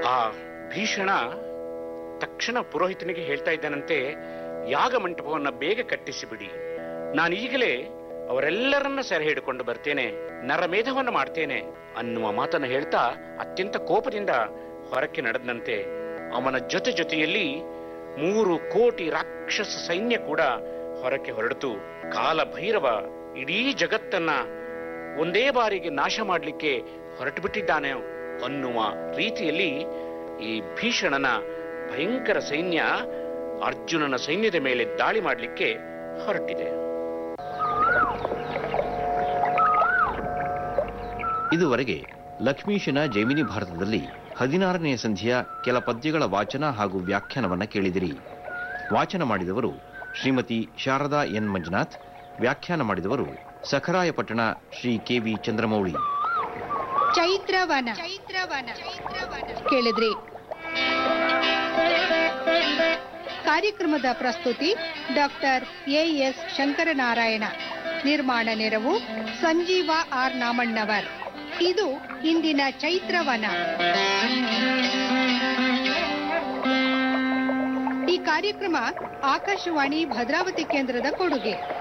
ಆ ಭೀಷಣ ತಕ್ಷಣ ಪುರೋಹಿತನಿಗೆ ಹೇಳ್ತಾ ಇದ್ದಾನಂತೆ ಯಾಗ ಮಂಟಪವನ್ನ ಬೇಗ ಕಟ್ಟಿಸಿಬಿಡಿ ನಾನು ಈಗಲೇ ಅವರೆಲ್ಲರನ್ನ ಸೆರೆ ಹಿಡಿಕೊಂಡು ಬರ್ತೇನೆ ನರಮೇಧವನ್ನ ಮಾಡ್ತೇನೆ ಅನ್ನುವ ಮಾತನ್ನ ಹೇಳ್ತಾ ಅತ್ಯಂತ ಕೋಪದಿಂದ ಹೊರಕ್ಕೆ ನಡೆದಂತೆ ಅವನ ಜೊತೆ ಜೊತೆಯಲ್ಲಿ ಮೂರು ಕೋಟಿ ರಾಕ್ಷಸ ಸೈನ್ಯ ಕೂಡ ಹೊರಕ್ಕೆ ಹೊರಡಿತು ಕಾಲ ಭೈರವ ಇಡೀ ಜಗತ್ತನ್ನ ಒಂದೇ ಬಾರಿಗೆ ನಾಶ ಮಾಡಲಿಕ್ಕೆ ಹೊರಟು ಬಿಟ್ಟಿದ್ದಾನೆ ಅನ್ನುವ ರೀತಿಯಲ್ಲಿ ಈ ಭೀಷಣನ ಭಯಂಕರ ಸೈನ್ಯ ಅರ್ಜುನನ ಸೈನ್ಯದ ಮೇಲೆ ದಾಳಿ ಮಾಡಲಿಕ್ಕೆ ಹೊರಟಿದೆ ಇದುವರೆಗೆ ಲಕ್ಷ್ಮೀಶನ ಜೈಮಿನಿ ಭಾರತದಲ್ಲಿ ಹದಿನಾರನೇ ಸಂಧಿಯ ಕೆಲ ಪದ್ಯಗಳ ವಾಚನ ಹಾಗೂ ವ್ಯಾಖ್ಯಾನವನ್ನ ಕೇಳಿದಿರಿ ವಾಚನ ಮಾಡಿದವರು ಶ್ರೀಮತಿ ಶಾರದಾ ಎನ್ ಮಂಜುನಾಥ್ ವ್ಯಾಖ್ಯಾನ ಮಾಡಿದವರು ಸಖರಾಯಪಟ್ಟಣ ಶ್ರೀ ಕೆ ವಿ ಚಂದ್ರಮೌಳಿ ಚೈತ್ರವನ ಚೈತ್ರವನ ಕೇಳಿದ್ರಿ ಕಾರ್ಯಕ್ರಮದ ಪ್ರಸ್ತುತಿ ಡಾಕ್ಟರ್ ಎ ಎಸ್ ಶಂಕರನಾರಾಯಣ ನಿರ್ಮಾಣ ನೆರವು ಸಂಜೀವ ಆರ್ ನಾಮಣ್ಣವರ್ ಇದು ಇಂದಿನ ಚೈತ್ರವನ ಈ ಕಾರ್ಯಕ್ರಮ ಆಕಾಶವಾಣಿ ಭದ್ರಾವತಿ ಕೇಂದ್ರದ ಕೊಡುಗೆ